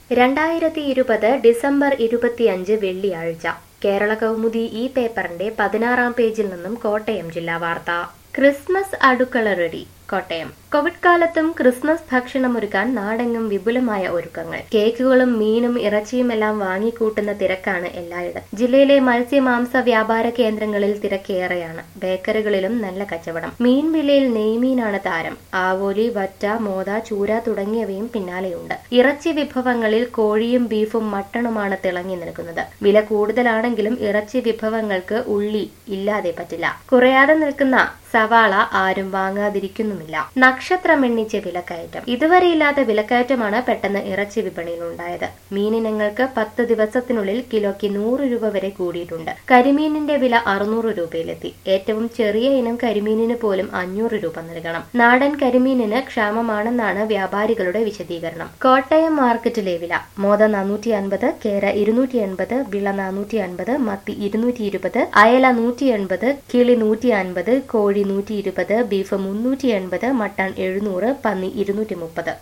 രണ്ടായിരത്തി ഇരുപത് ഡിസംബർ ഇരുപത്തിയഞ്ച് വെള്ളിയാഴ്ച കേരള കൗമുദി ഈ പേപ്പറിന്റെ പതിനാറാം പേജിൽ നിന്നും കോട്ടയം ജില്ലാ വാർത്ത ക്രിസ്മസ് അടുക്കള റെഡി കോട്ടയം കോവിഡ് കാലത്തും ക്രിസ്മസ് ഭക്ഷണമൊരുക്കാൻ നാടെങ്ങും വിപുലമായ ഒരുക്കങ്ങൾ കേക്കുകളും മീനും ഇറച്ചിയുമെല്ലാം വാങ്ങിക്കൂട്ടുന്ന തിരക്കാണ് എല്ലായിടത്തും ജില്ലയിലെ മത്സ്യ മാംസ വ്യാപാര കേന്ദ്രങ്ങളിൽ തിരക്കേറെയാണ് ബേക്കറികളിലും നല്ല കച്ചവടം മീൻ വിലയിൽ നെയ്മീനാണ് താരം ആവോലി വറ്റ മോത ചൂര തുടങ്ങിയവയും പിന്നാലെയുണ്ട് ഇറച്ചി വിഭവങ്ങളിൽ കോഴിയും ബീഫും മട്ടണുമാണ് തിളങ്ങി നിൽക്കുന്നത് വില കൂടുതലാണെങ്കിലും ഇറച്ചി വിഭവങ്ങൾക്ക് ഉള്ളി ഇല്ലാതെ പറ്റില്ല കുറയാതെ നിൽക്കുന്ന സവാള ആരും വാങ്ങാതിരിക്കുന്നുമില്ല നക്ഷത്രമെണ്ണിച്ച വിലക്കയറ്റം ഇതുവരെ ഇല്ലാത്ത വിലക്കയറ്റമാണ് പെട്ടെന്ന് ഇറച്ചി വിപണിയിൽ ഉണ്ടായത് മീനിനങ്ങൾക്ക് പത്ത് ദിവസത്തിനുള്ളിൽ കിലോയ്ക്ക് നൂറ് രൂപ വരെ കൂടിയിട്ടുണ്ട് കരിമീനിന്റെ വില അറുന്നൂറ് രൂപയിലെത്തി ഏറ്റവും ചെറിയ ഇനം കരിമീനിന് പോലും അഞ്ഞൂറ് രൂപ നൽകണം നാടൻ കരിമീനിന് ക്ഷാമമാണെന്നാണ് വ്യാപാരികളുടെ വിശദീകരണം കോട്ടയം മാർക്കറ്റിലെ വില മോത നാനൂറ്റി അൻപത് കേര ഇരുന്നൂറ്റി എൺപത് വിള നാനൂറ്റി അൻപത് മത്തി ഇരുന്നൂറ്റി ഇരുപത് അയല നൂറ്റി എൺപത് കിളി നൂറ്റി അൻപത് കോഴി നൂറ്റി ഇരുപത് ബീഫ് മുന്നൂറ്റി എൺപത് മട്ടൺ എഴുന്നൂറ് പന്നി ഇരുന്നൂറ്റി മുപ്പത്